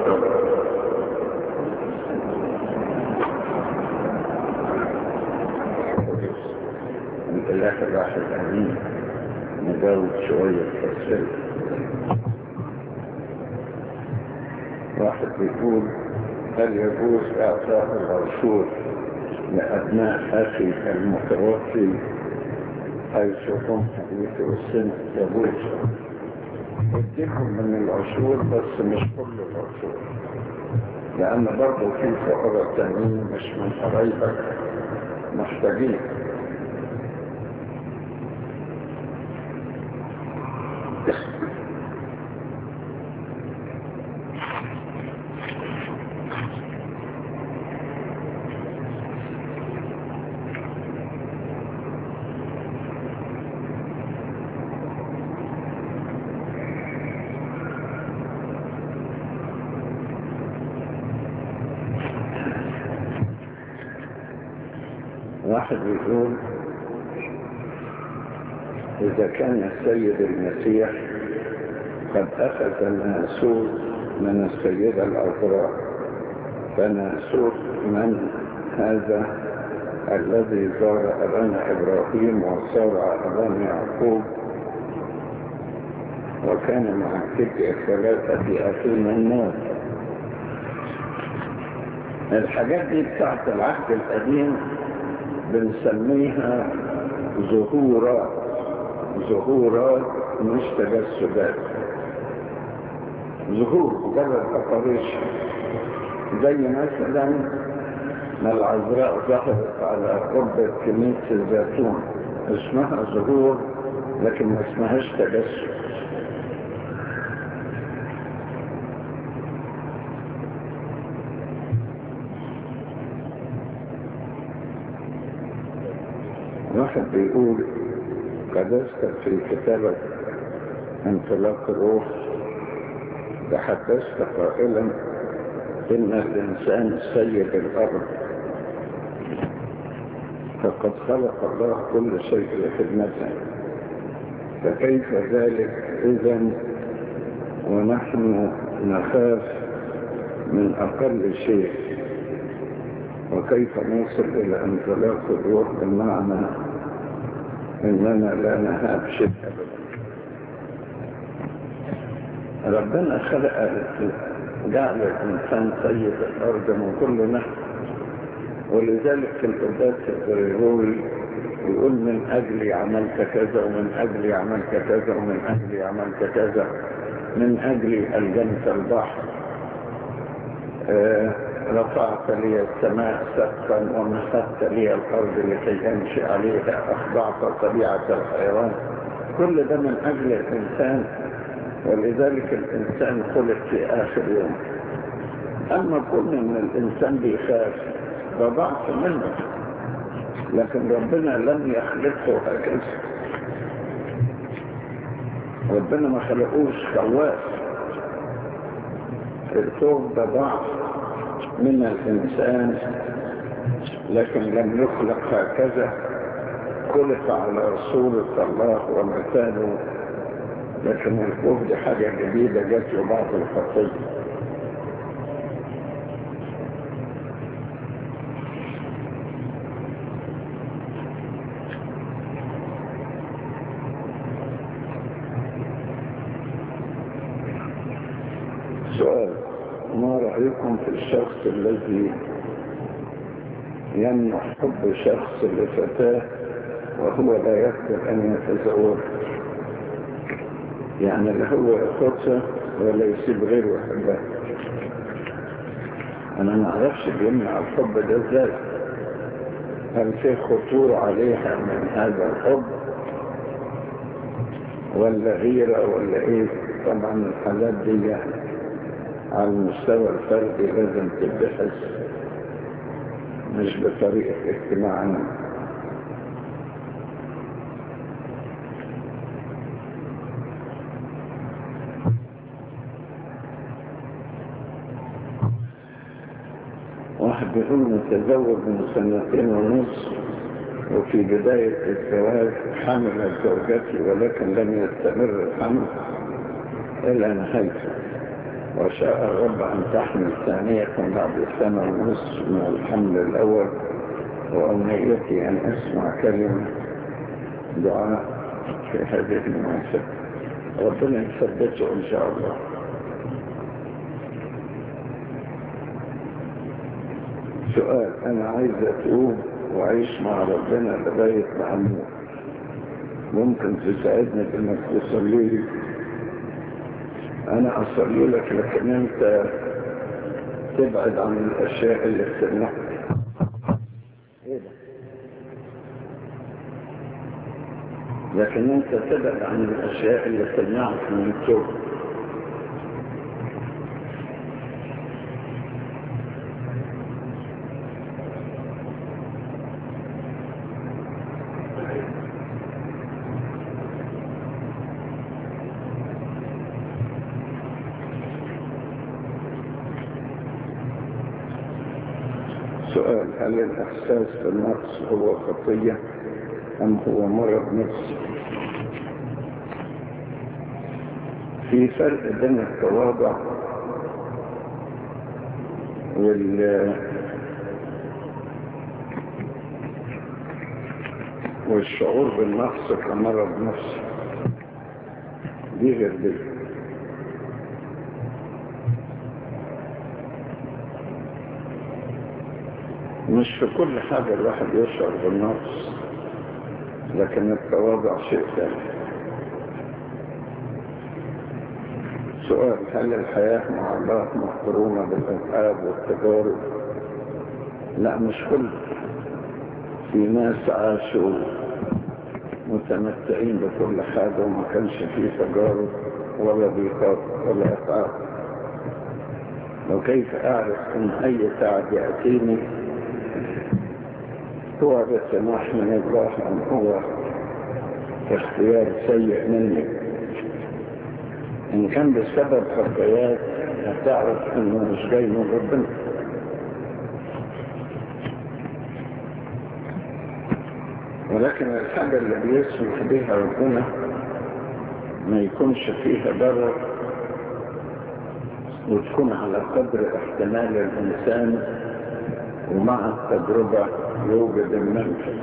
الثلاثة الواحد أمين نجاوب شوية تفصيل واحد بيقول هل يجوز إعطاء العشور لأبناء أخي المتوفي حيث هم حديث السن يجوز اديهم من العشور بس مش كل العشور لأن برضه في فقراء تانيين مش من قرايبك محتاجين واحد بيقول إذا كان السيد المسيح قد أخذ الناسوت من السيدة الأخرى فناسوت من هذا الذي زار أبانا إبراهيم وصار أبانا يعقوب وكان مع تلك ثلاثة أخينا الناس الحاجات دي بتاعت العهد القديم بنسميها ظهورات ظهورات مش تجسدات ظهور مجرد أقاريش زي مثلا ما العذراء ظهرت على قرب كنيسة الزيتون اسمها ظهور لكن ما اسمهاش تجسد واحد بيقول قدست في كتابة انطلاق الروح تحدثت قائلا إن الإنسان سيد الأرض فقد خلق الله كل شيء لخدمته فكيف ذلك إذا ونحن نخاف من أقل شيء وكيف نوصل إلى انطلاق الروح بمعنى إننا لا نهاب شيء أبدا ربنا خلق جعل الإنسان سيد الأرض من كل نحو ولذلك في القداس الغريغوري يقول من أجلي عملت كذا ومن أجلي عملت كذا ومن أجلي عملت كذا من أجلي ألجمت البحر آه رفعت لي السماء سقفا ومسحت لي الأرض لكي أمشي عليها أخضعت طبيعة الحيوان كل ده من أجل الإنسان ولذلك الإنسان خلق في آخر يوم أما كل من الإنسان بيخاف ده ضعف منه لكن ربنا لم يخلقه هكذا ربنا ما خلقوش خواف الخوف ده ضعف من الإنسان لكن لم يخلق هكذا خلق على صورة الله ومثاله لكن الخوف دي حاجة جديدة جت له بعض الخطية سؤال ما رأيكم في الشخص الذي يمنح حب شخص لفتاة وهو لا يقدر أن يتزوج يعني لا هو ياخدها ولا يسيب غيره يحبها أنا ما أعرفش بيمنع الحب ده إزاي هل في خطورة عليها من هذا الحب ولا غيرة ولا إيه طبعا الحالات دي يعني على المستوى الفردي لازم تبحث مش بطريقة اجتماعنا واحد بيقول متزوج من سنتين ونص وفي بداية الزواج حملت زوجتي ولكن لم يستمر الحمل إلى نهايته وشاء الرب أن تحمل ثانية بعد سنة ونصف من الحمل الأول وأمنيتي أن أسمع كلمة دعاء في هذه المناسبة ربنا يثبته إن شاء الله سؤال أنا عايز أتوب وأعيش مع ربنا لغاية ما أموت ممكن تساعدني بإنك تصلي لي أنا أصلي لك لكن أنت تبعد عن الأشياء اللي بتمنعك إيه ده؟ لكن أنت تبعد عن الأشياء اللي بتمنعك من التوبة سؤال هل الإحساس بالنقص هو خطية أم هو مرض نفسي في فرق بين التواضع وال والشعور بالنقص كمرض نفسي دي غير دي مش في كل حاجة الواحد يشعر بالنقص لكن التواضع شيء ثاني سؤال هل الحياة مع الله مقرونة بالألعاب والتجارب لا مش كل في ناس عاشوا متمتعين بكل حاجة وما كانش فيه تجارب ولا ضيقات ولا أتعاب وكيف أعرف أن أي تعب يأتيني هو بسماح من الله أن هو اختيار سيء مني إن كان بسبب خطايات هتعرف إنه مش جاي من ربنا ولكن الحاجة اللي بيسمح بها ربنا ما يكونش فيها ضرر وتكون على قدر احتمال الإنسان ومع التجربة يوجد المنفذ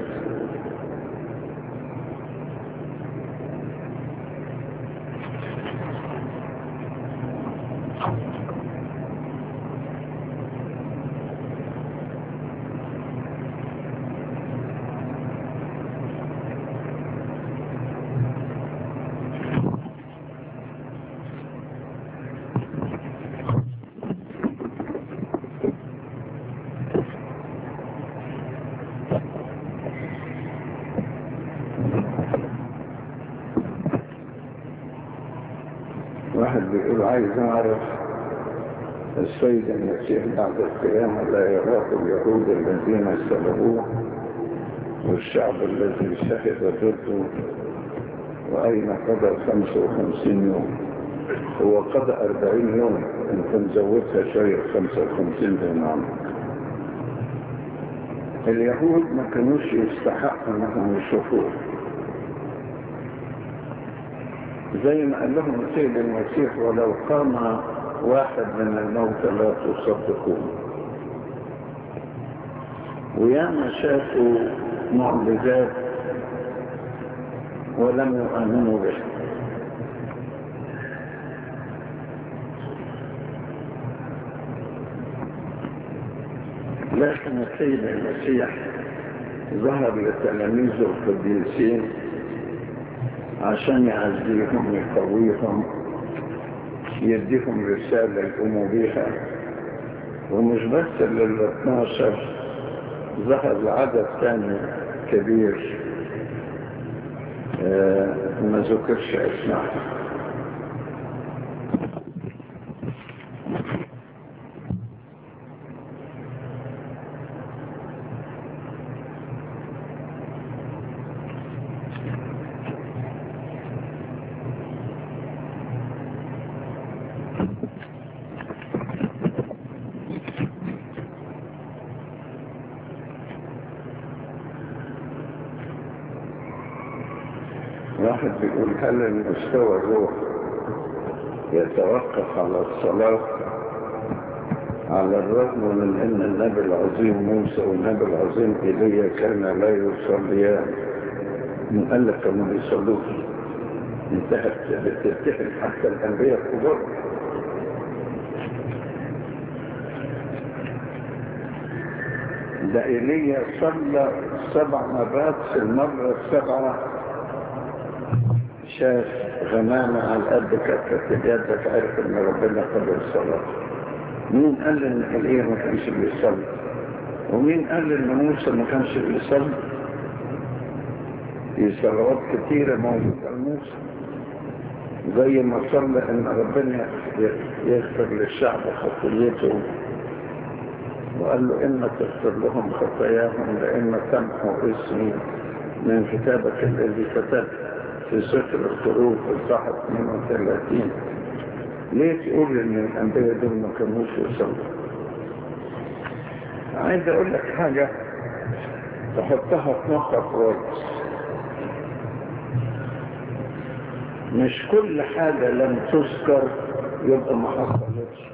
واحد بيقول عايز اعرف السيد المسيح بعد القيامة لا يراه اليهود الذين سلبوه والشعب الذي شهد ضده وأين قضى 55 يوم هو قضى 40 يوم انت مزودها شوية 55 يوم عمرك اليهود ما كانوش يستحقوا انهم يشوفوه زي ما قال لهم السيد المسيح ولو قام واحد من الموت لا تصدقون وياما شافوا معجزات ولم يؤمنوا به لكن السيد المسيح ظهر لتلاميذه القديسين عشان يعزيهم يقويهم يديهم رسالة يقوموا بيها ومش بس لل 12 ظهر لعدد ثاني كبير آه ما ذكرش اسمائهم واحد بيقول هل المستوى الروح يتوقف على الصلاة على الرغم من أن النبي العظيم موسى والنبي العظيم إيليا كان لا يصليان من قال لك ما يصلوش انتهت بتتحد حتى الأنبياء الكبار ده إيليا صلى سبع مرات في المرة السبعة شاف غمامة على قد كفة اليد فعرف ان ربنا قبل الصلاة مين قال ان ايليا ما كانش بيصلي ومين قال ان موسى ما كانش بيصلي في صلوات كتيرة موجودة لموسى زي ما صلى ان ربنا يغفر للشعب خطيته وقال له إما تغفر لهم خطاياهم لإما تمحو اسمي من كتابك الذي كتبت في سفر الخروج في الصحة 32 ليه تقول إن الأنبياء دول ما كانوش يصلوا؟ عايز أقول لك حاجة تحطها في مخك كويس مش كل حاجة لم تذكر يبقى ما حصلتش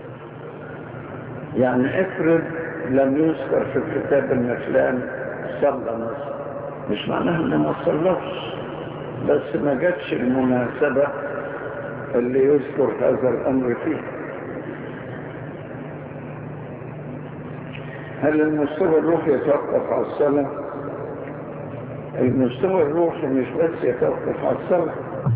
يعني افرض لم يذكر في الكتاب ان فلان صلى مثلا مش معناها انه ما صلاش بس ما جاتش المناسبة اللي يذكر هذا الامر فيه هل المستوى الروحي يتوقف على الصلاة المستوى الروحي مش بس يتوقف على الصلاة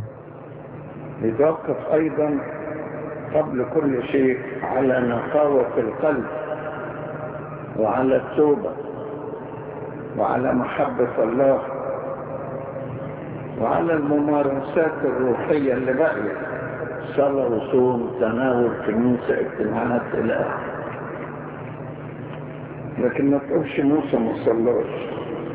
يتوقف ايضا قبل كل شيء على نقاوة القلب وعلى التوبة وعلى محبة الله وعلى الممارسات الروحية اللي باقية صلاة وصوم تناول كنيسة اجتماعات إلى آخره لكن ما تقولش موسى ما صلاش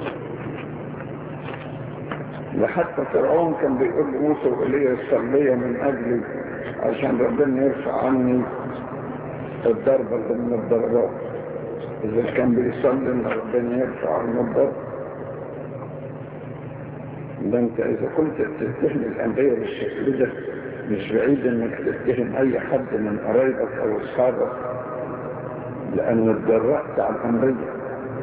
لحتى فرعون كان بيقول موسى وإليه صلية من أجلي عشان ربنا يرفع عني الضربة اللي من الضربات إذا كان بيصلي إن ربنا يرفع عنه الضرب ده أنت إذا كنت بتتهم الأنبياء بالشكل ده مش بعيد إنك تتهم أي حد من قرايبك أو أصحابك لأن اتجرأت على الأنبياء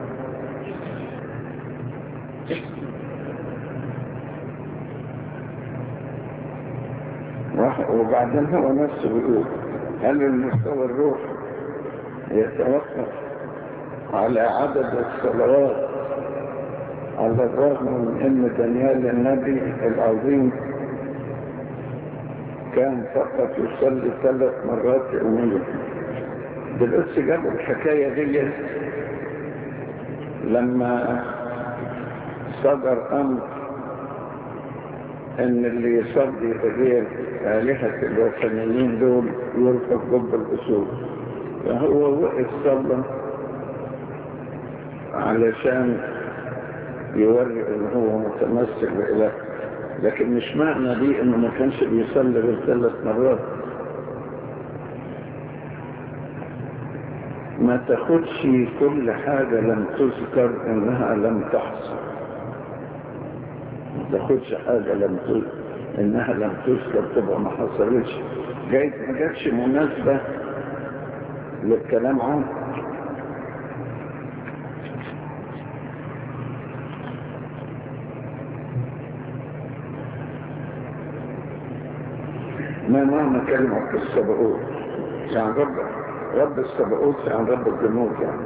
وبعدين هو نفسه بيقول هل المستوى الروحي يتوقف على عدد الصلوات على الرغم من ان دانيال النبي العظيم كان فقط يصلي ثلاث مرات يوميا دلوقتي جابوا الحكايه دي لما صدر امر ان اللي يصلي غير آلهة الوثنيين دول يرفع جب الأصول فهو وقف صلى علشان يوري ان هو متمسك بإله لكن مش معنى دي انه ما كانش بيصلي غير ثلاث مرات ما تاخدش كل حاجة لم تذكر انها لم تحصل ما تاخدش حاجة لم تذكر انها لم تذكر تبقى ما حصلتش جايز ما جاتش مناسبة للكلام عنه ما معنى كلمة السبعوت يعني رب رب السبعوت يعني رب الجنود يعني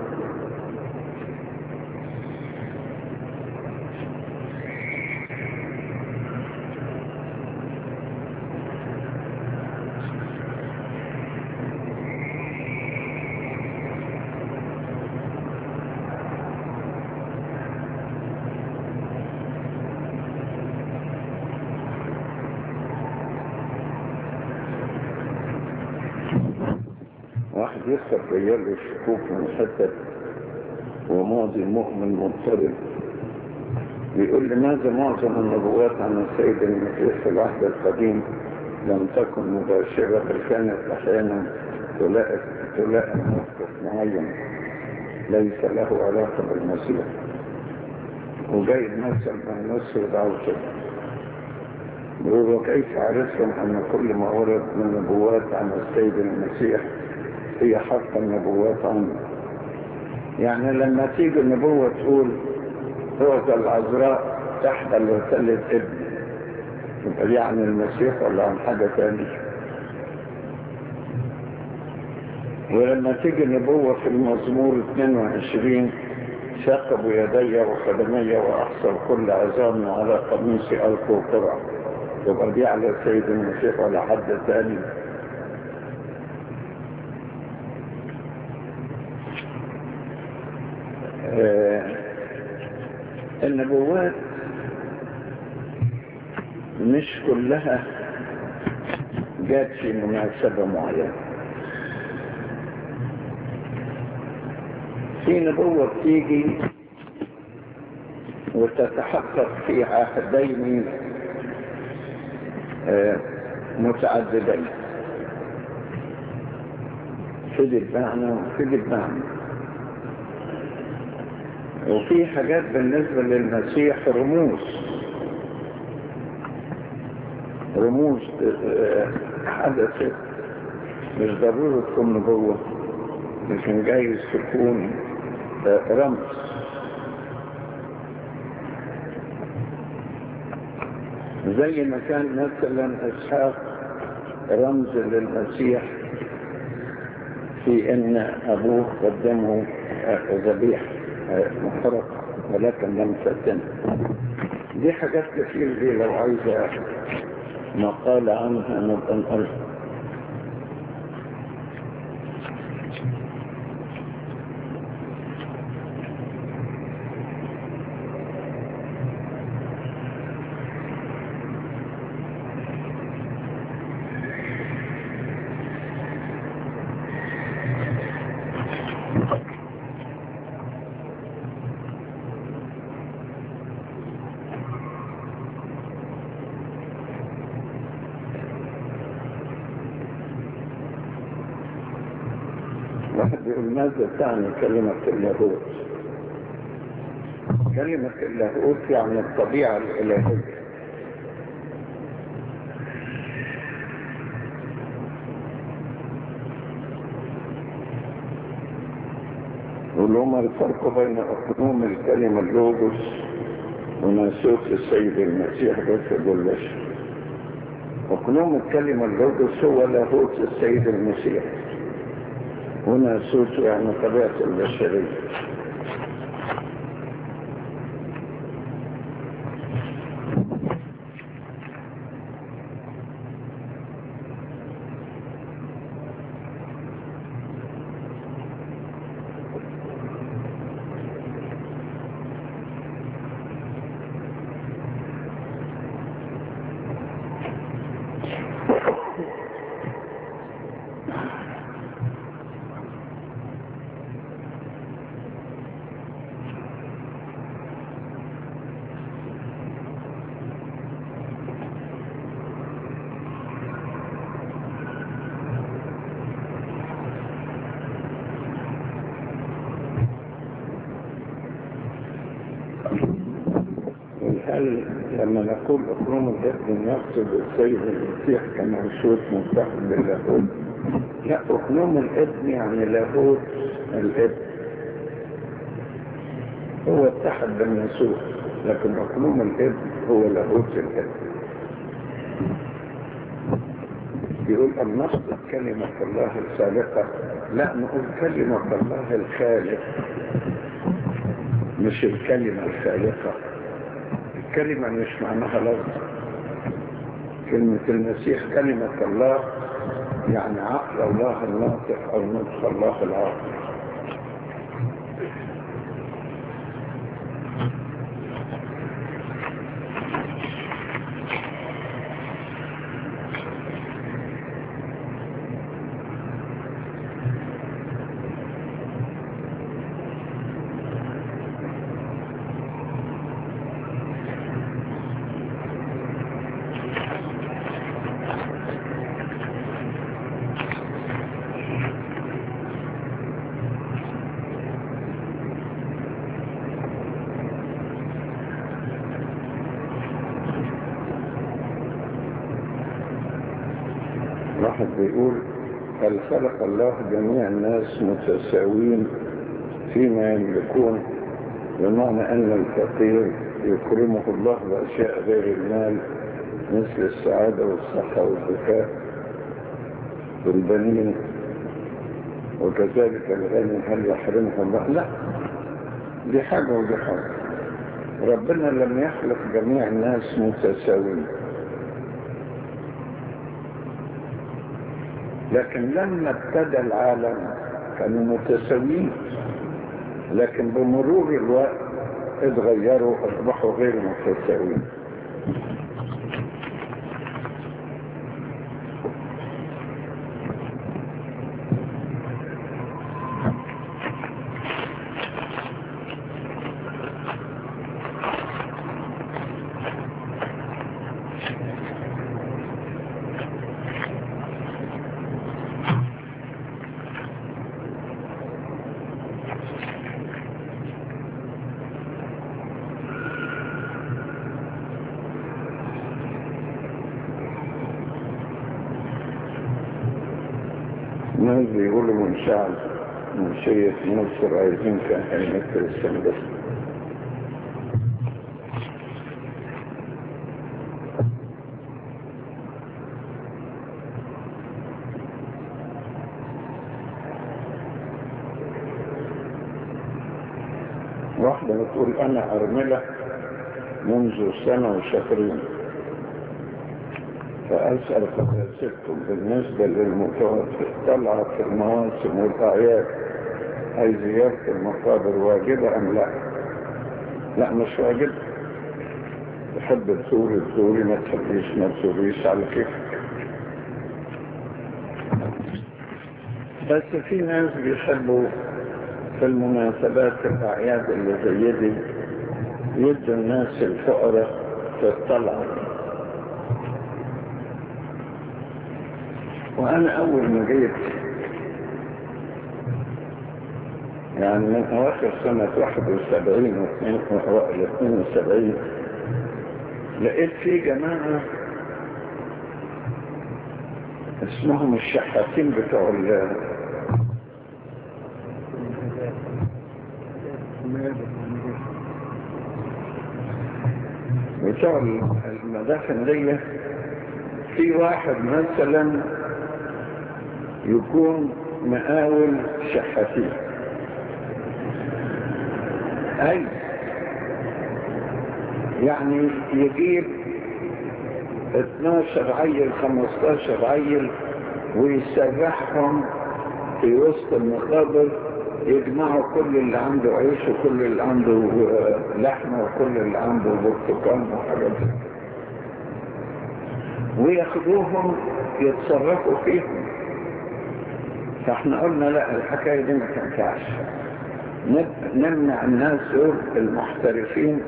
واحد يسر رجال الشكوك من حتة وماضي مؤمن مضطرب بيقول لماذا معظم النبوات عن السيد المسيح في العهد القديم لم تكن مباشرة بل كانت أحيانا تلاقي تلاقي موقف معين ليس له علاقة بالمسيح وجاي مثل من مصر دعوته يقول وكيف عرفتم أن كل ما ورد من نبوات عن السيد المسيح هي حق النبوات عنه يعني لما تيجي النبوة تقول هو العذراء تحمل وتلد ابن يبقى دي عن المسيح ولا عن حاجة تانية ولما تيجي النبوة في المزمور 22 ثقبوا يدي وقدمي وأحصل كل عظام على قميصي ألقوا قرع يبقى دي على السيد المسيح ولا حد تاني آه النبوات مش كلها جات في مناسبة معينة في نبوة بتيجي وتتحقق في عهدين متعددين فدي بمعنى وفدي بمعنى وفي حاجات بالنسبة للمسيح رموز رموز حدثت مش ضروري تكون نبوة لكن جايز تكون رمز زي ما كان مثلا اسحاق رمز للمسيح في ان ابوه قدمه ذبيح محرق ولكن لم تتم دي حاجات كتير دي لو عايزة مقال عنها نبقى نقولها واحد بيقول ماذا تعني كلمة اللاهوت كلمة اللاهوت يعني الطبيعة الإلهية ولهما الفرق بين أقنوم الكلمة اللوجوس وناسوت السيد المسيح جسد البشر أقنوم الكلمة اللوجوس هو لاهوت السيد المسيح هنا سوس يعني طبيعة البشرية هل لما نقول أقرام الابن يقصد السيد المسيح كموصوف متحد باللاهوت لا أقنوم الابن يعني لاهوت الابن هو اتحد بالنسوخ لكن أقنوم الابن هو لاهوت الابن يقول أن نقصد كلمة الله الخالقة لا نقول كلمة الله الخالق مش الكلمة الخالقة الكلمة مش معناها لفظ كلمة المسيح كلمة الله يعني عقل الله الناطق أو نطق الله العاقل واحد بيقول هل خلق الله جميع الناس متساوين فيما يملكون بمعنى أن الفقير يكرمه الله بأشياء غير المال مثل السعادة والصحة والذكاء والبنين وكذلك الغني هل يحرمه الله لا دي حاجة ودي حاجة ربنا لم يخلق جميع الناس متساوين لكن لما ابتدى العالم كانوا متساويين لكن بمرور الوقت اتغيروا اصبحوا غير متساويين ناس بيقولوا من شعب منشية مصر عايزين كان يمثل السندس واحدة بتقول أنا أرملة منذ سنة وشهرين فأسأل قداستكم بالنسبة للمتوفى طلعة في المواسم والأعياد هل زيارة المقابر واجبة أم لا؟ لا مش واجبة تحب تزوري تزوري ما تحبيش ما تزوريش على كيفك بس في ناس بيحبوا في المناسبات الأعياد اللي زي دي يدوا الناس الفقراء في الطلعة وأنا أول ما جيت يعني من أواخر سنة 71 وأوائل 72 لقيت في جماعة اسمهم الشحاتين بتوع ال بتوع المدافن دي في واحد مثلا يكون مقاول شحاتين اي يعني يجيب 12 عيل 15 عيل ويسرحهم في وسط المقابر يجمعوا كل اللي عنده عيش وكل اللي عنده لحمة وكل اللي عنده برتقال وحاجات وياخدوهم يتصرفوا فيهم فاحنا قلنا لا الحكاية دي ما تنفعش نمنع الناس دول المحترفين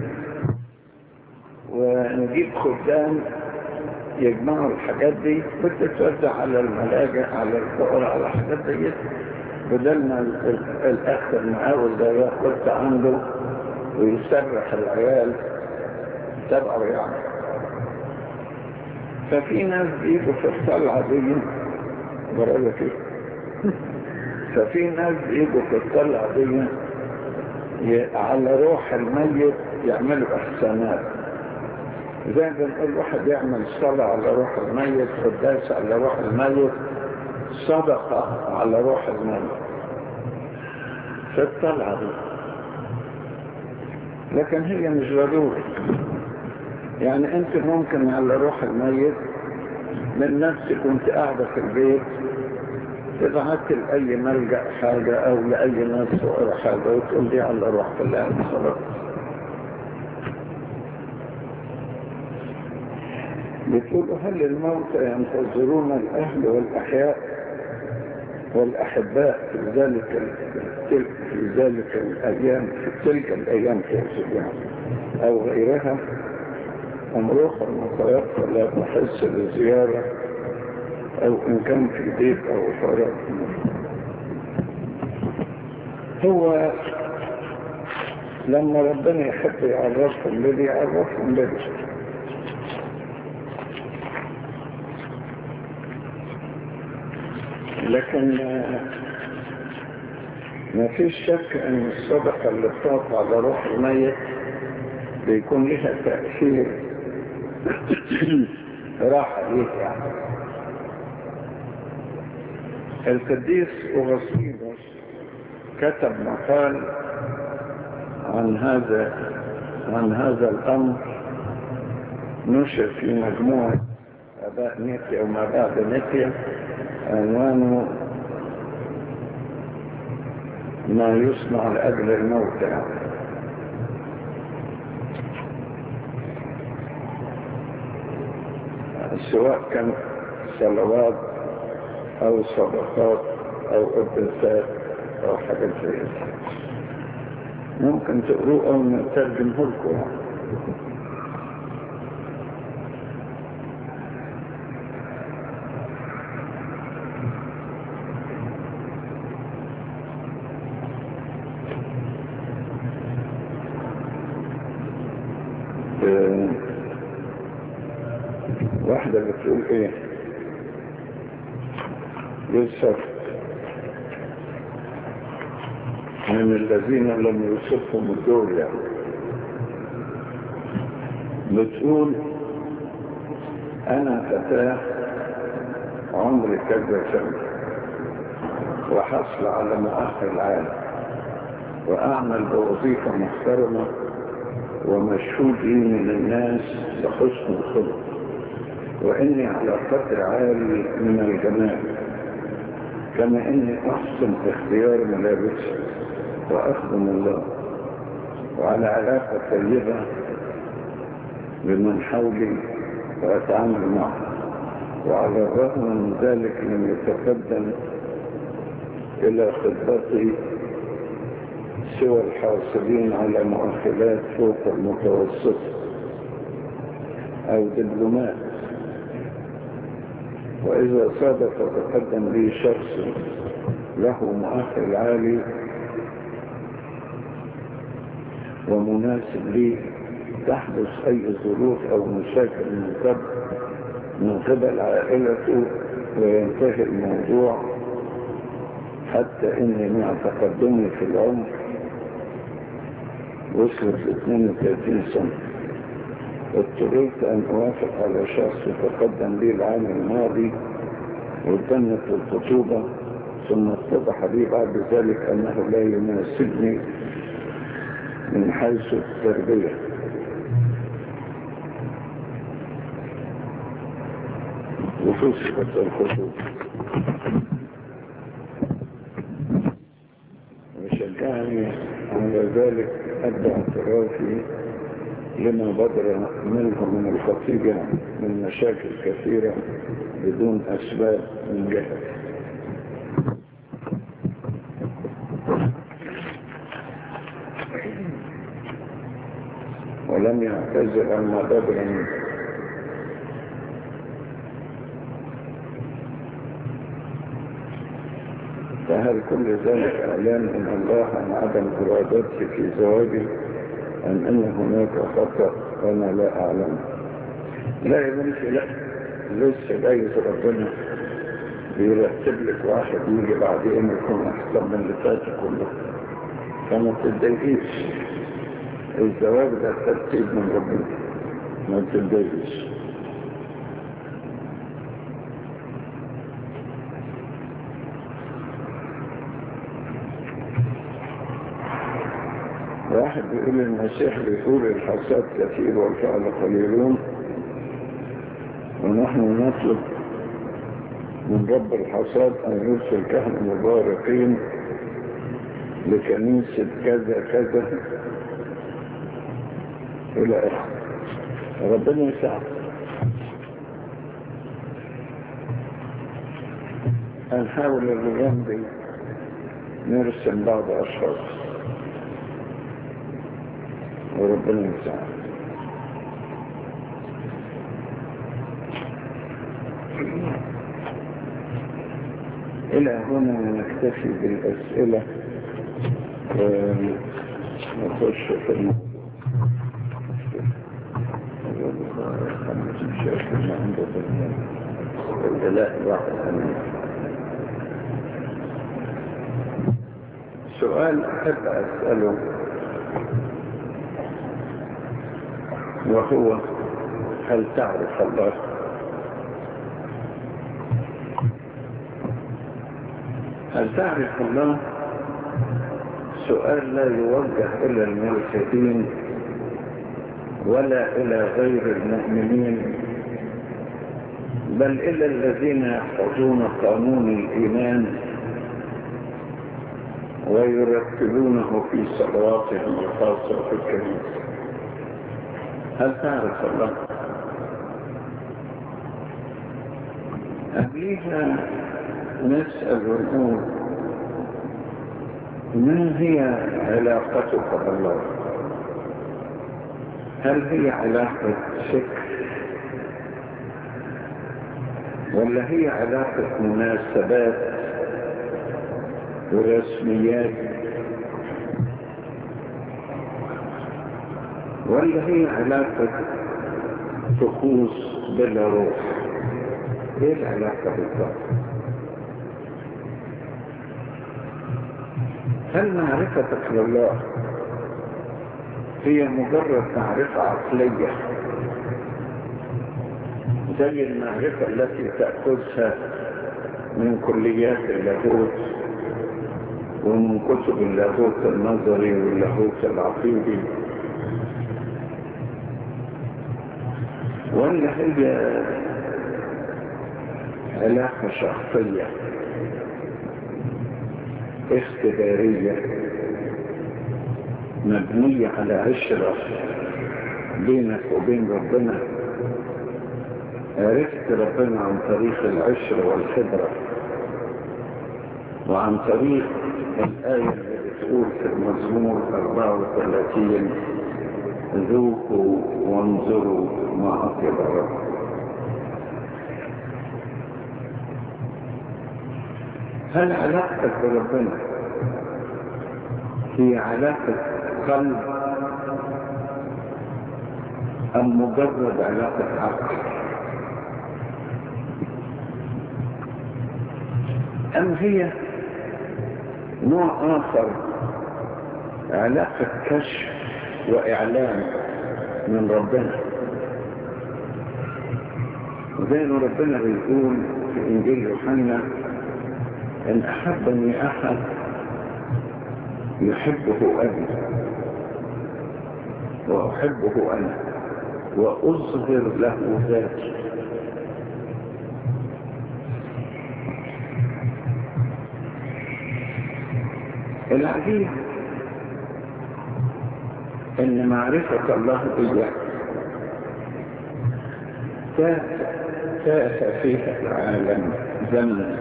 ونجيب خدام يجمعوا الحاجات دي وتتوزع على الملاجئ على الفقراء على الحاجات دي بدل ما الاخ المقاول ده ياخد عنده ويسرح العيال تبعه يعني ففي ناس بيجوا في الطلعة دي برأيك ايه ففي ناس بيجوا في الطلعة دي على روح الميت يعملوا احسانات زي ما بنقول واحد يعمل صلاة على روح الميت قداس على روح الميت صدقة على روح الميت في الطلعة دي لكن هي مش ضروري يعني انت ممكن على روح الميت من نفسك وانت قاعدة في البيت تبعت لأي ملجأ حاجة أو لأي ناس صغيرة حاجة وتقول دي على روح الله خلاص بتقول هل الموتى ينتظرون الأهل والأحياء والأحباء في ذلك في ذلك الأيام في تلك الأيام تقصد يعني أو غيرها أم روح المتوفى لا تحس بالزيارة أو إن كان في بيت أو فراغ هو لما ربنا يحب يعرفهم بدي يعرفهم بدي لكن ما فيش شك ان الصدقة اللي بتقف على روح الميت بيكون لها تأثير راحة ليه يعني القديس أغسطينوس كتب مقال عن هذا عن هذا الأمر نشر في مجموعة أباء نيتيا وما بعد نيتيا عنوانه ما يصنع لأجل الموت يعني. سواء كان صلوات أو صدقات أو قدسات أو حاجات زي كده ممكن تقروه أو نترجمه لكم يعني. واحدة بتقول ايه يوسف من الذين لم يوصفهم الدور يعني بتقول انا فتاة عمري كذا سنة وحصل على مؤهل عالي واعمل بوظيفة محترمة ومشهود لي من الناس بحسن الخلق وإني على قدر عالي من الجمال كما إني أحسن اختيار ملابسي وأخدم الله وعلى علاقة طيبة بمن حولي وأتعامل معه وعلى الرغم من ذلك لم يتقدم إلى خطتي سوى الحاصلين على مؤهلات فوق المتوسط أو دبلومات وإذا صادف تقدم لي شخص له مؤهل عالي ومناسب لي تحدث أي ظروف أو مشاكل من قبل من قبل عائلته وينتهي الموضوع حتى إني مع تقدمي في العمر وصلت 32 سنة اضطررت أن أوافق على شخص تقدم لي العام الماضي وتمت الخطوبة ثم اتضح لي بعد ذلك أنه لا يناسبني من حيث التربية وفسقت الخطوبة وشجعني على ذلك أدى اعترافي لما بدر منه من الخطيبة من مشاكل كثيرة بدون أسباب من جهة ولم يعتذر عما بدر منه فهل كل ذلك اعلان ان الله عن عدم ارادته في زواجي ام ان هناك خطأ وانا لا اعلم لا يا بنتي لا لسه جايز ربنا بيرتب لك واحد يجي بعدين يكون احسن من اللي فات كله فما تتضايقيش الزواج ده ترتيب من ربنا ما تتضايقيش واحد بيقول المسيح بيقول الحساد كثير والفعل قليلون ونحن نطلب من رب الحصاد أن يرسل كهنة مباركين لكنيسة كذا كذا إلى آخره ربنا يساعد هنحاول الرجال دي نرسم بعض أشخاص وربنا يساعد إلى هنا نكتفي بالأسئلة ونخش في الموضوع لا واحد سؤال أحب أسأله وهو هل تعرف الله هل تعرف الله سؤال لا يوجه إلى الملحدين ولا إلى غير المؤمنين بل إلى الذين يحفظون قانون الإيمان ويرتبونه في صلواتهم الخاصة في الكنيسة هل تعرف الله؟ قبليها نسأل ونقول ما هي علاقتك بالله؟ هل هي علاقة شك ولا هي علاقة مناسبات ورسميات ولا هي علاقة طقوس بلا روح ايه العلاقة بالضبط هل معرفتك لله هي مجرد معرفة عقلية زي المعرفة التي تأخذها من كليات اللاهوت ومن كتب اللاهوت النظري واللاهوت العقيدي ولا هي علاقة شخصية اختبارية مبنية على عشرة بينك وبين ربنا عرفت ربنا عن طريق العشرة والخبرة وعن طريق الآية اللي بتقول في المزمور 34 ذوقوا وانظروا ما أطيب الرب هل علاقتك بربنا هي علاقة قلب أم مجرد علاقة عقل أم هي نوع آخر علاقة كشف وإعلان من ربنا زي ما ربنا بيقول في إنجيل يوحنا إن أحبني أحد يحبه أبي وأحبه أنا وأظهر له ذاتي العجيب ان معرفة الله إياه تاه فيها العالم زمن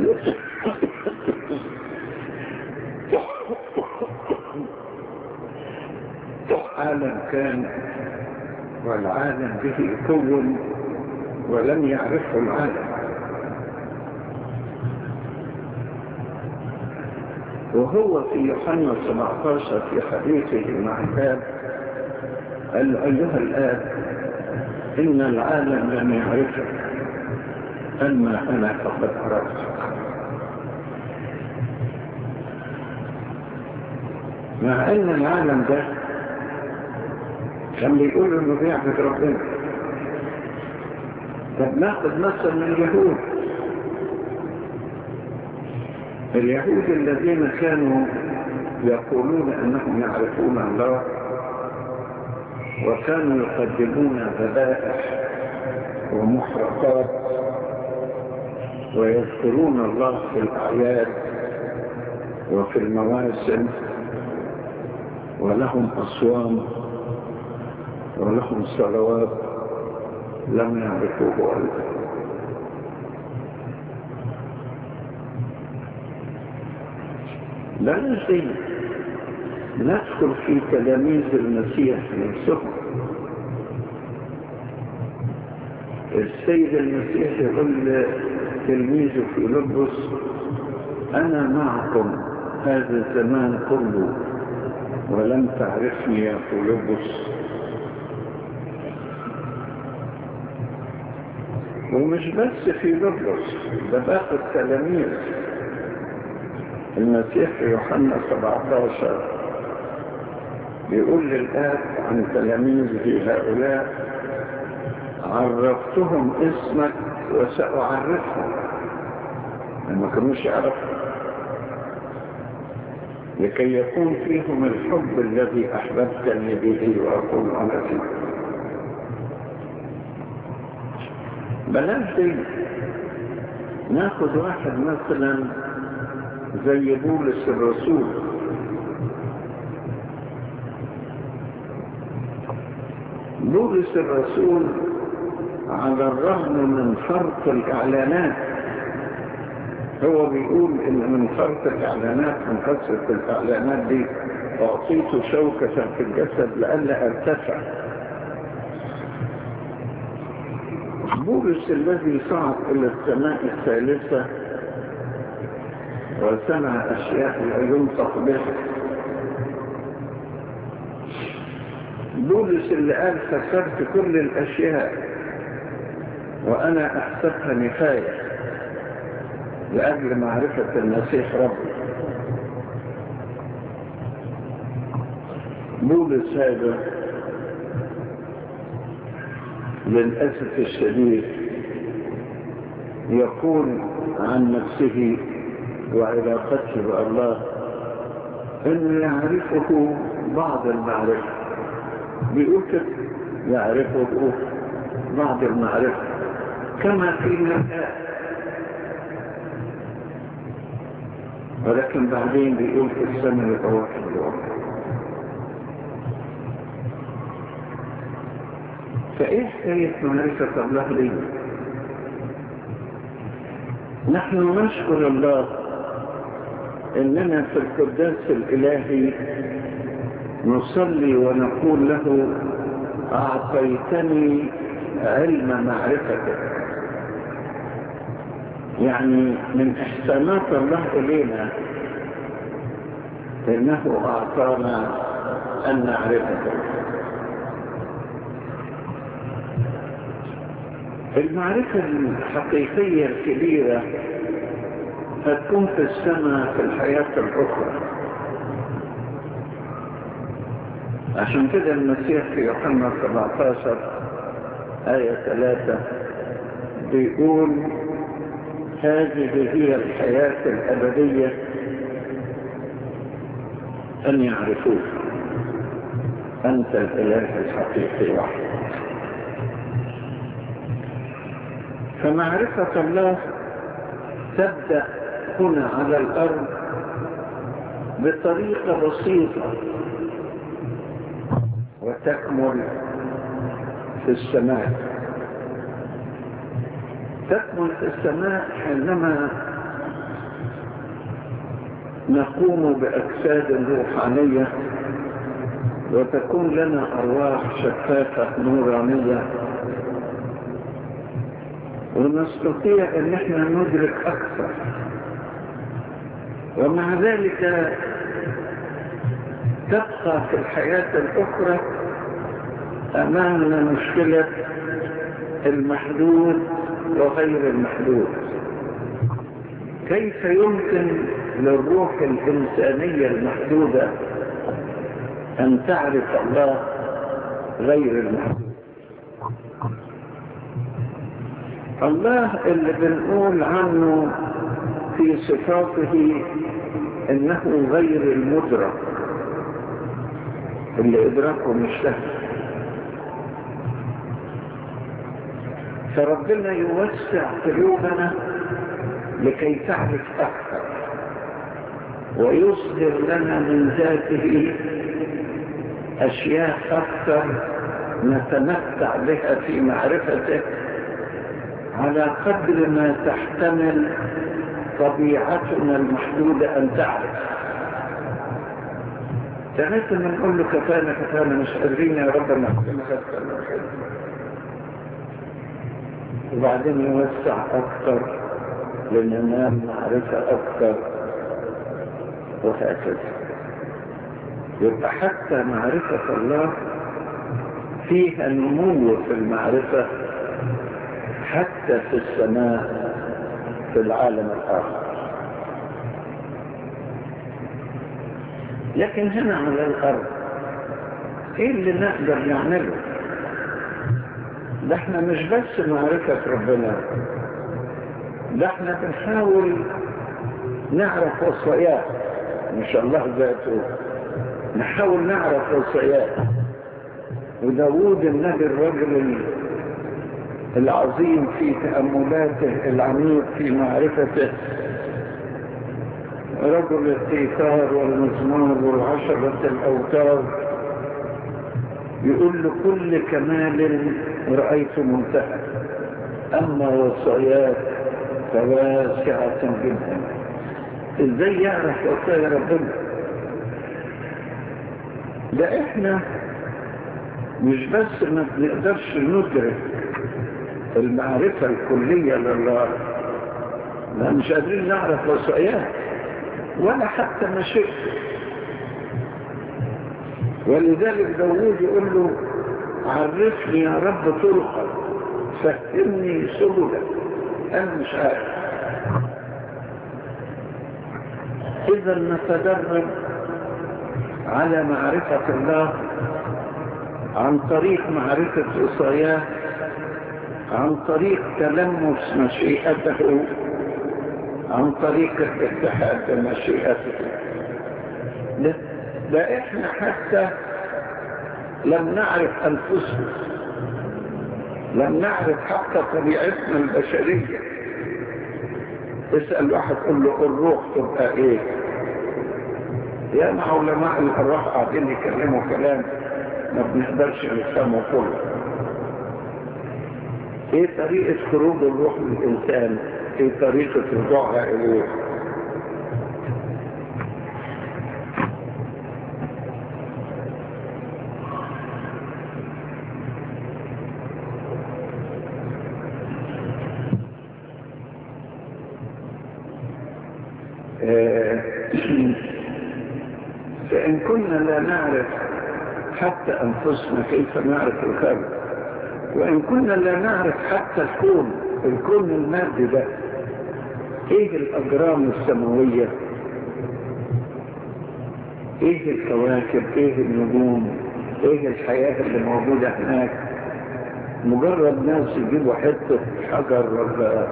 عالم كان والعالم به كون ولم يعرفه العالم وهو في يوحنا 17 في حديثه مع الآب قال له أيها الآب إن العالم لم يعرفك أما أنا فقد عرفتك مع أن العالم ده كان بيقول إنه بيعبد ربنا طب ناخذ مثل من اليهود اليهود الذين كانوا يقولون انهم يعرفون الله وكانوا يقدمون ذبائح ومحرقات ويذكرون الله في الاعياد وفي المواسم ولهم اصوام ولهم صلوات لم يعرفوه أيضا لا نزيد ندخل في تلاميذ المسيح نفسهم السيد المسيح يقول تلميذه في لبس أنا معكم هذا الزمان كله ولم تعرفني يا فيلبس ومش بس في لبس ده باقي التلاميذ المسيح في يوحنا 17 بيقول للآب عن تلاميذه هؤلاء عرفتهم اسمك وسأعرفهم لما كانوش يعرفوا لكي يكون فيهم الحب الذي أحببتني به وأقول أنا فيه بلاش دي ناخد واحد مثلا زي بولس الرسول بولس الرسول على الرغم من فرط الإعلانات هو بيقول إن من فرط الإعلانات من كثرة الإعلانات دي أعطيت شوكة في الجسد لئلا أرتفع بولس الذي صعد إلى السماء الثالثة وسمع أشياء لا ينطق بها بولس اللي قال فسرت كل الأشياء وأنا أحسبها نفاية لأجل معرفة المسيح ربي بولس هذا للأسف الشديد يقول عن نفسه وعلاقته بالله انه يعرفه بعض المعرفة بيقول كده يعرفه بعض المعرفة كما في مرآة ولكن بعدين بيقول في السنة يتوحد الوقت فايه حكاية معرفة الله ليه نحن نشكر الله اننا في القداس الالهي نصلي ونقول له اعطيتني علم معرفتك يعني من احسانات الله الينا انه اعطانا ان نعرفك المعرفة الحقيقية الكبيرة هتكون في السماء في الحياة الأخرى عشان كده المسيح في يوحنا 17 آية 3 بيقول هذه هي الحياة الأبدية أن يعرفوك أنت الإله الحقيقي وحدك فمعرفة الله تبدأ هنا على الأرض بطريقة بسيطة وتكمل في السماء تكمل في السماء حينما نقوم بأجساد روحانية وتكون لنا أرواح شفافة نورانية ونستطيع ان احنا ندرك اكثر ومع ذلك تبقى في الحياة الاخرى امامنا مشكلة المحدود وغير المحدود كيف يمكن للروح الانسانية المحدودة ان تعرف الله غير المحدود الله اللي بنقول عنه في صفاته انه غير المدرك اللي ادراكه مش سهل فربنا يوسع قلوبنا لكي تعرف اكثر ويصدر لنا من ذاته اشياء اكثر نتمتع بها في معرفته على قدر ما تحتمل طبيعتنا المحدودة أن تعرف ساعتها ما نقول له كفانا كفانا مش قادرين يا رب نحكمك أكثر من كده وبعدين يوسع أكثر لننال معرفة أكثر وهكذا يبقى حتى معرفة الله فيها نمو في المعرفة حتى في السماء في العالم الآخر لكن هنا على الأرض ايه اللي نقدر نعمله ده احنا مش بس معرفة ربنا ده احنا بنحاول نعرف وصاياه ان شاء الله ذاته نحاول نعرف وصاياه وداود النبي الرجل العظيم في تأملاته العميق في معرفته رجل التيثار والمزمار والعشرة الأوتار يقول له كل كمال رأيت منتهى أما وصاياك فواسعة جدا ازاي يعرف وصايا ربنا ده احنا مش بس ما بنقدرش ندرك المعرفة الكلية لله لا مش قادرين نعرف وصاياه ولا حتى مشيئته ولذلك داوود يقول له عرفني يا رب طرقك فهمني سبلك انا مش عارف اذا نتدرب على معرفة الله عن طريق معرفة وصاياه عن طريق تلمس مشيئته عن طريق الاتحاد بمشيئته ده, ده احنا حتى لم نعرف انفسنا لم نعرف حتى طبيعتنا البشرية اسأل واحد قل له الروح تبقى ايه يا مع علماء الارواح قاعدين يكلموا كلام ما بنقدرش نفهمه كله ايه طريقة خروج الروح من الانسان ايه طريقة رجوعها اليه فإن كنا لا نعرف حتى أنفسنا كيف نعرف الخالق وإن كنا لا نعرف حتى الكون الكون المادي ده إيه الأجرام السماوية إيه الكواكب إيه النجوم إيه الحياة اللي موجودة هناك مجرد ناس يجيبوا حتة حجر ولا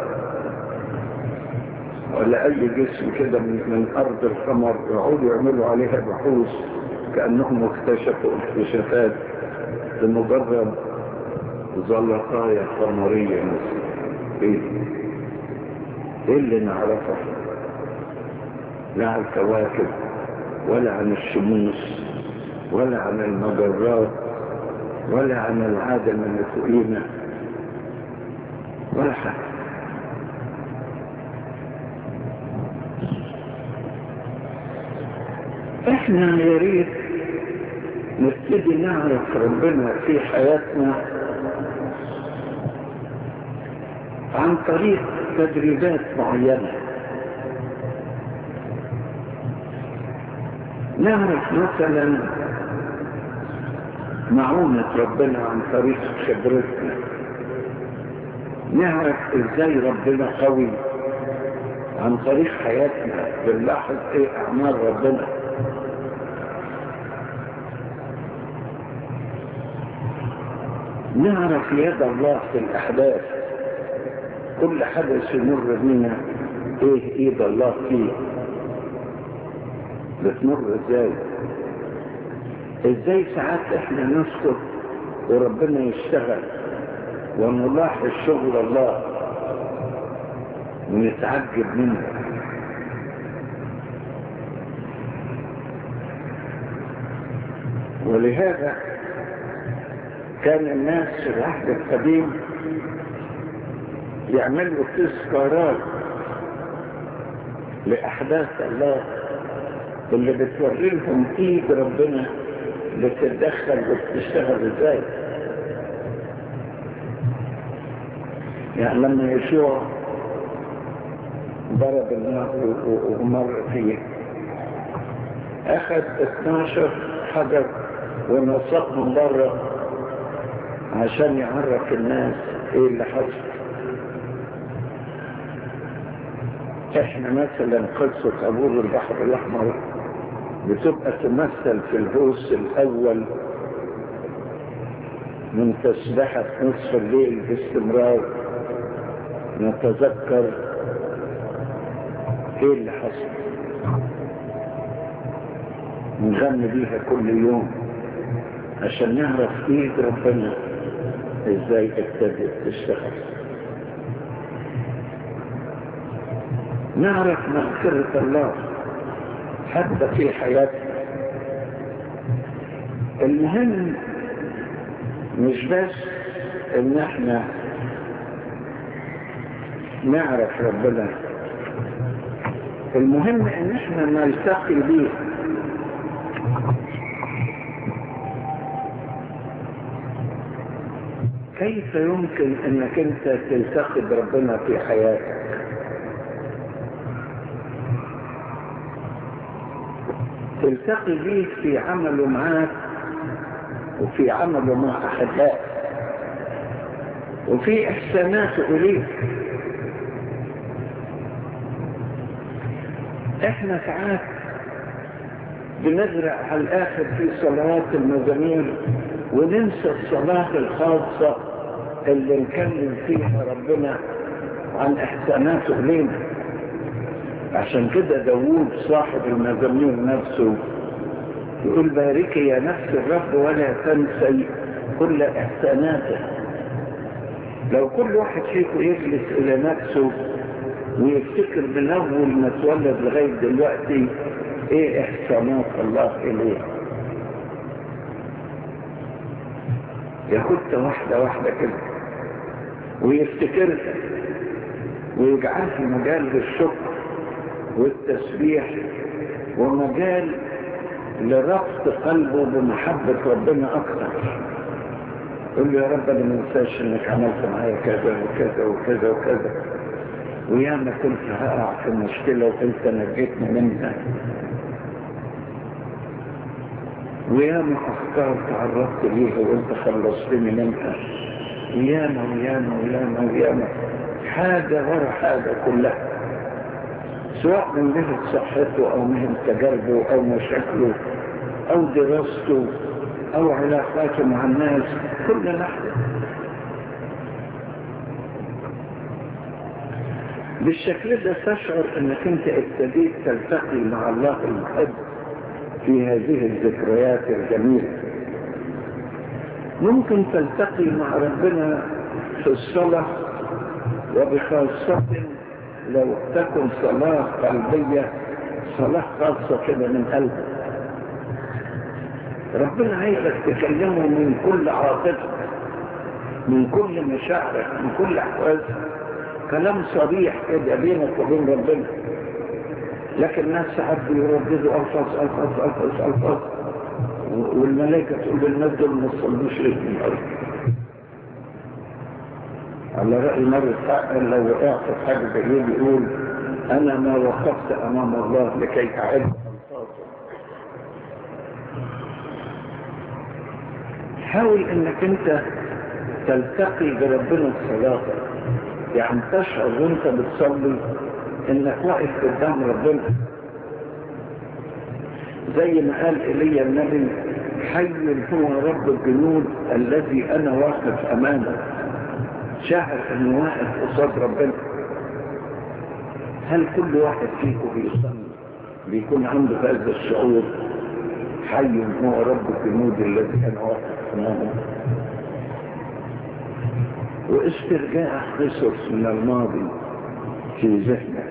ولا أي جسم كده من, من أرض القمر يقعدوا يعملوا عليها بحوث كأنهم اكتشفوا اكتشافات لمجرد زلقايا قمرية مثلا ايه ايه اللي نعرفه لا عن الكواكب ولا عن الشموس ولا عن المجرات ولا عن العالم اللي فوقينا ولا حاجة احنا يا ريت نبتدي نعرف ربنا في حياتنا عن طريق تدريبات معينة نعرف مثلا معونة ربنا عن طريق خبرتنا نعرف ازاي ربنا قوي عن طريق حياتنا بنلاحظ ايه اعمال ربنا نعرف يد الله في الاحداث كل حدث يمر بينا ايه ايد الله فيه بتمر ازاي ازاي ساعات احنا نسكت وربنا يشتغل ونلاحظ شغل الله ونتعجب منه ولهذا كان الناس في العهد القديم يعملوا تذكارات لأحداث الله اللي بتوري لهم ايد ربنا بتتدخل وبتشتغل ازاي يعني لما يشوع ضرب النار ومر فيه اخذ 12 حجر ونصقهم بره عشان يعرف الناس ايه اللي حصل احنا مثلا قصة عبور البحر الاحمر بتبقى تمثل في الهوس الأول من تسبحة نصف الليل باستمرار نتذكر ايه اللي حصل نغني بيها كل يوم عشان نعرف ايد ربنا ازاي ابتدت تشتغل نعرف مغفرة الله حتى في حياتنا المهم مش بس ان احنا نعرف ربنا المهم ان احنا نلتقي بيه كيف يمكن انك انت تلتقي بربنا في حياتك تلتقي بيه في عمله معاك وفي عمله مع احبائك وفي احساناته اليك احنا ساعات بنزرع على الاخر في صلوات المزامير وننسى الصلاة الخاصة اللي نكلم فيها ربنا عن احساناته الينا عشان كده داوود صاحب المزامير نفسه يقول باركي يا نفس الرب ولا تنسي كل احساناته لو كل واحد فيكم يجلس الى نفسه ويفتكر من اول ما اتولد لغايه دلوقتي ايه احسانات الله اليه ياخدها واحده واحده كده ويفتكرها ويجعلها مجال للشكر والتسبيح ومجال لربط قلبه بمحبة ربنا أكثر يقول له يا رب أنا ما انساش إنك عملت معايا كذا وكذا وكذا وكذا وياما كنت هقع في مشكلة وأنت نجيتني منها وياما أفكار تعرضت ليها وأنت خلصتني منها وياما وياما وياما وياما حاجة ورا حاجة كلها سواء من جهة صحته أو من تجاربه أو مشاكله أو دراسته أو علاقاته مع الناس كل لحظة بالشكل ده تشعر انك انت ابتديت تلتقي مع الله المحب في هذه الذكريات الجميلة ممكن تلتقي مع ربنا في الصلاة وبخاصة لو تكن صلاة قلبية صلاة خاصة كده من قلبك ربنا عايزك تكلمه من كل عاطفة من كل مشاعرك من كل أحوالك كلام صريح كده بينك وبين ربنا لكن الناس ساعات بيرددوا ألفاظ ألفاظ ألفاظ ألفاظ والملائكة تقول الناس دول ما تصلوش ليه من الأرض على رأي مرة فعلا لو وقعت في حاجة زي بيقول أنا ما وقفت أمام الله لكي أعد ألفاظه حاول انك انت تلتقي بربنا في صلاتك يعني تشعر وانت بتصلي انك واقف قدام ربنا زي ما قال ايليا النبي حي هو رب الجنود الذي انا واقف امامه شاعر انه واقف قصاد ربنا هل كل واحد فيكم بيصلي بيكون عنده هذا الشعور حي هو رب الجنود الذي انا واقف امامه واسترجاع قصص من الماضي في ذهنك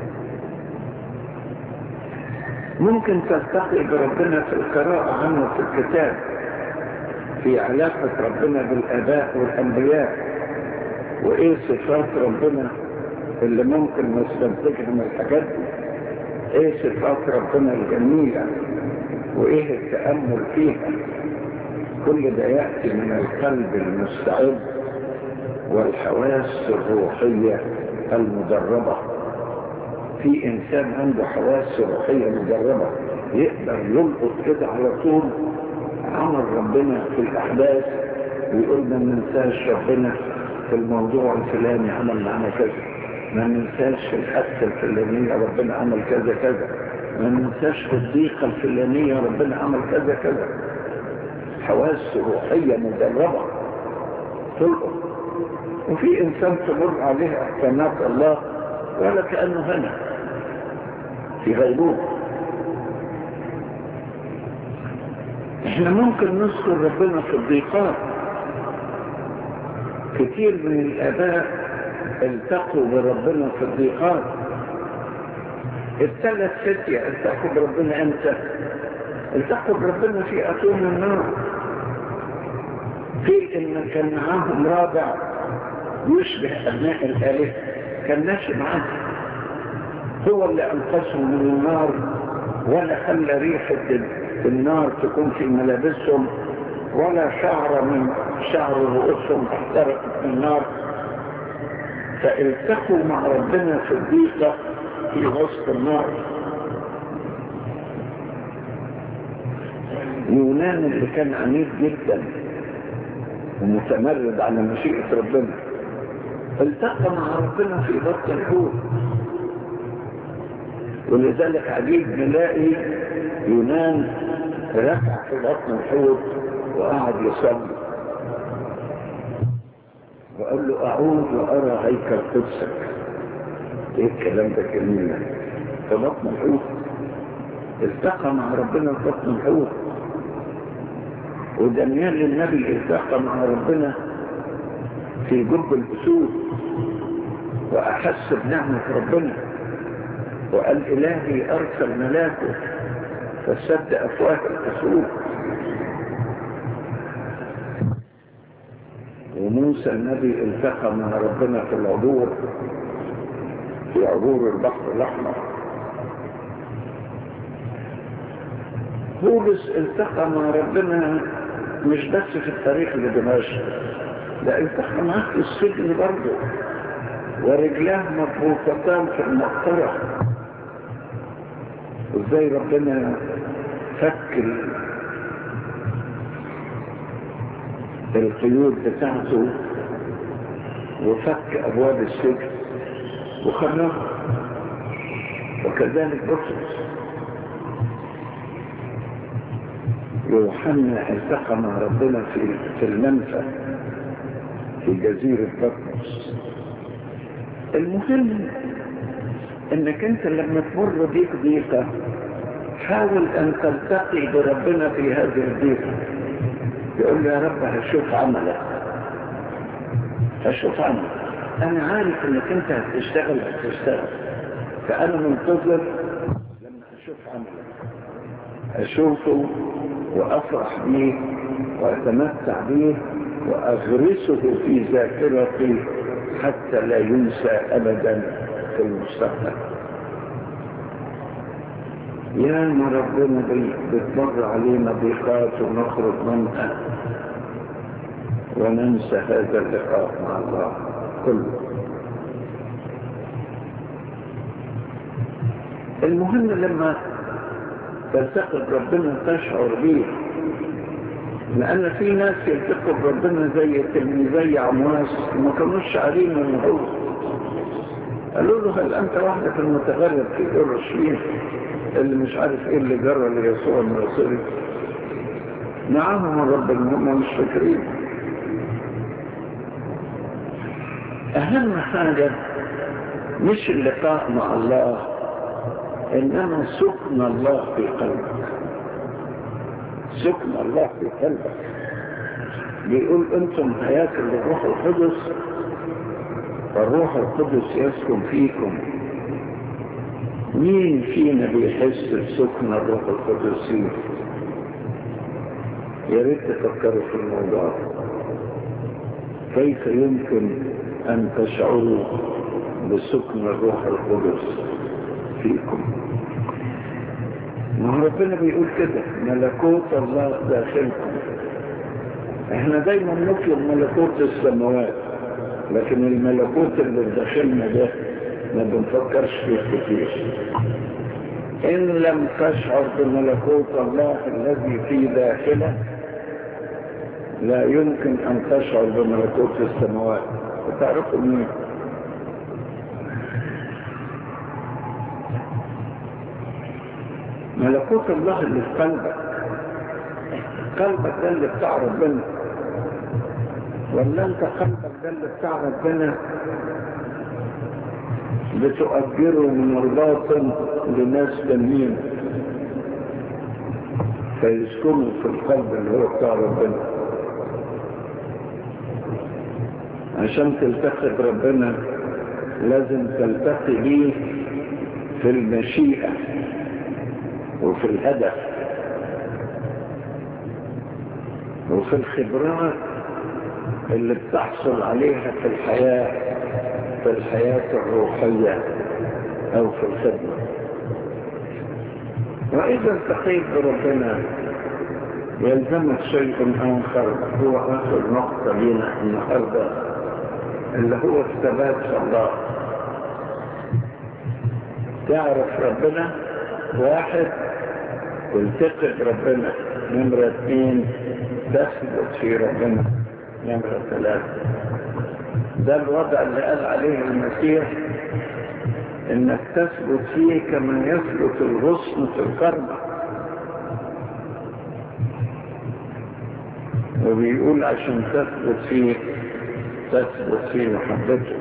ممكن تلتقي بربنا في القراءة عنه في الكتاب في علاقة ربنا بالآباء والأنبياء وإيه صفات ربنا اللي ممكن نستنتجها من الحاجات دي إيه صفات ربنا الجميلة وإيه التأمل فيها كل ده يأتي من القلب المستعد والحواس الروحية المدربة في إنسان عنده حواس روحية مدربة يقدر يلقط كده على طول عمل ربنا في الأحداث ويقول ما ننساش ربنا في الموضوع الفلاني عمل معنا كذا ما ننساش في الحادثة الفلانية ربنا عمل كذا كذا ما ننساش في الضيقة الفلانية ربنا عمل كذا كذا حواس روحية مدربة تلقط وفي إنسان تمر عليه أحكامات الله ولا كأنه هنا في غيبوبة احنا ممكن نذكر ربنا في الضيقات كتير من الآباء التقوا بربنا في الضيقات الثلاث فتية التقوا بربنا امتى التقوا بربنا في أتون النار في ان كان معاهم رابع يشبه ابناء الالهه كان ماشي معاهم هو اللي انقذهم من النار ولا خلى ريحه النار تكون في ملابسهم ولا شعر من شعر رؤوسهم احترقت من النار فالتقوا مع ربنا في الضيقه في وسط النار يونان اللي كان عنيف جدا ومتمرد على مشيئة ربنا التقى مع ربنا في بطن الحوت ولذلك عجيب نلاقي يونان ركع في بطن الحوت وقعد يصلي وقال له أعود وأرى هيكل قدسك إيه الكلام ده كلمة في بطن الحوت التقى مع ربنا في بطن الحوت ودانيال النبي التقى مع ربنا في جب الأسود وأحس بنعمة ربنا وقال إلهي أرسل ملاكه فسد أفواه الأسود وموسى النبي التقى مع ربنا في العبور في عبور البحر الأحمر بولس التقى مع ربنا مش بس في الطريق لدمشق ده التقى معاه في السجن برضه ورجلاه مربوطتان في المقطرة وازاي ربنا فك القيود بتاعته وفك ابواب السجن وخرجه وكذلك بطرس يوحنا التقى مع ربنا في في المنفى في جزيرة بطرس المهم انك انت لما تمر بيك ضيقة حاول ان تلتقي بربنا في هذه الضيقة يقول له يا رب هشوف عملك هشوف عملك انا عارف انك انت هتشتغل هتشتغل فانا منتظر لما اشوف عملك اشوفه وافرح به واتمتع به واغرسه في ذاكرتي حتى لا ينسى ابدا في المستقبل يا ما ربنا بتمر علينا ضيقات ونخرج منها وننسى هذا اللقاء مع الله كله المهم لما تلتقي بربنا تشعر به لأن في ناس يلتقوا بربنا زي تلميذي عمواس ما كانوش عارفين من هو قالوا له هل أنت وحدك المتغرب في أورشليم اللي مش عارف إيه اللي جرى ليسوع الناصري معاهم الرب هم مش فاكرين أهم حاجة مش اللقاء مع الله إنما سكن الله في قلبك سكن الله في قلبك بيقول أنتم حياة للروح القدس والروح القدس يسكن فيكم مين فينا بيحس بسكن الروح القدس فيه يا ريت تفكروا في الموضوع كيف يمكن أن تشعروا بسكن الروح القدس فيكم ما هو ربنا بيقول كده ملكوت الله داخلكم احنا دايما نطلب ملكوت السماوات لكن الملكوت اللي في داخلنا ده ما بنفكرش فيه كتير ان لم تشعر بملكوت الله الذي في داخلك لا يمكن ان تشعر بملكوت السماوات وتعرفوا منين ملكوت الله اللي في قلبك قلبك ده اللي بتاع ربنا ولا انت قلبك ده اللي بتاع ربنا بتؤجره من الباطن لناس تانيين فيسكنوا في القلب اللي هو بتاع ربنا عشان تلتقي بربنا لازم تلتقي بيه في المشيئة وفي الهدف وفي الخبرات اللي بتحصل عليها في الحياة في الحياة الروحية أو في الخدمة وإذا التقيت بربنا يلزمك شيء آخر هو آخر نقطة لنا النهاردة اللي هو الثبات في الله تعرف ربنا واحد تلتقي بربنا نمرة اثنين تثبت في ربنا نمرة ثلاثة ده الوضع اللي قال عليه المسيح انك تثبت فيه كما يثبت الغصن في الكرمة وبيقول عشان تثبت فيه تثبت في محبته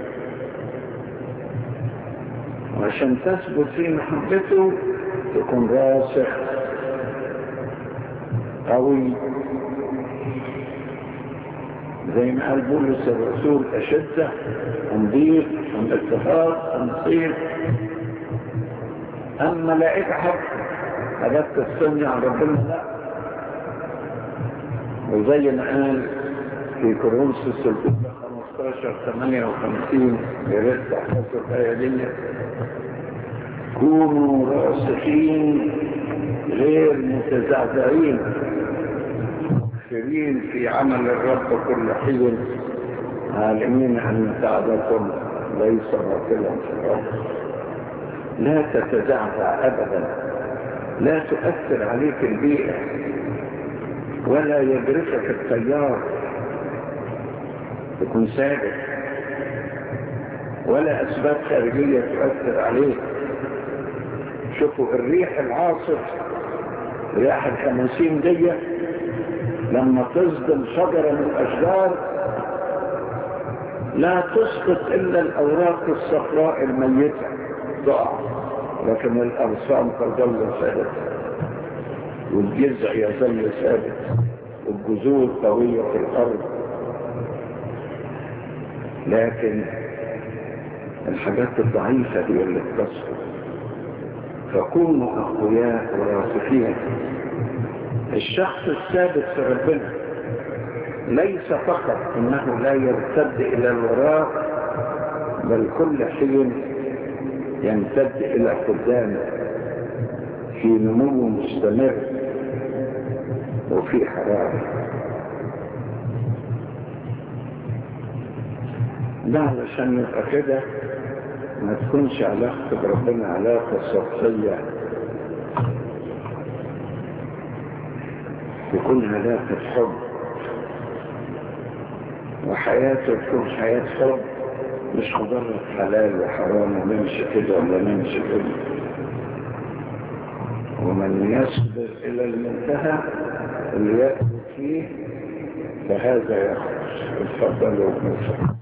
وعشان تثبت في محبته تكون راسخ قوي زي ما قال بولس الرسول أشدة نضيف عن اتفاق نصير أما لا ابحث حاجات تصني عن ربنا لا وزي ما قال في كورنثوس الأولى 15 58 يا ريت تحفظوا الآية دي كونوا راسخين غير متزعزعين مؤثرين في عمل الرب كل حين عالمين أن تعبكم ليس باطلا في الرب لا تتزعزع أبدا لا تؤثر عليك البيئة ولا يدركك التيار تكون ثابت ولا أسباب خارجية تؤثر عليك شوفوا الريح العاصف رياح الخمسين دي لما تصدم شجرة من الأشجار لا تسقط إلا الأوراق الصفراء الميتة تقع لكن الأغصان تظل ثابتة والجذع يظل ثابت والجذور قوية في الأرض لكن الحاجات الضعيفة هي اللي بتسقط فكونوا أقوياء وراسخين الشخص الثابت في ربنا ليس فقط انه لا يرتد الى الوراء بل كل حين يمتد الى قدام في نمو مستمر وفي حرارة ده علشان يبقى كده ما تكونش علاقة بربنا علاقة سطحية تكون علاقة حب وحياته تكون حياة حب مش مجرد حلال وحرام ونمشي كده ولا نمشي كده ومن يصبر إلى المنتهى اللي يأخذ فيه فهذا يخرج اتفضلوا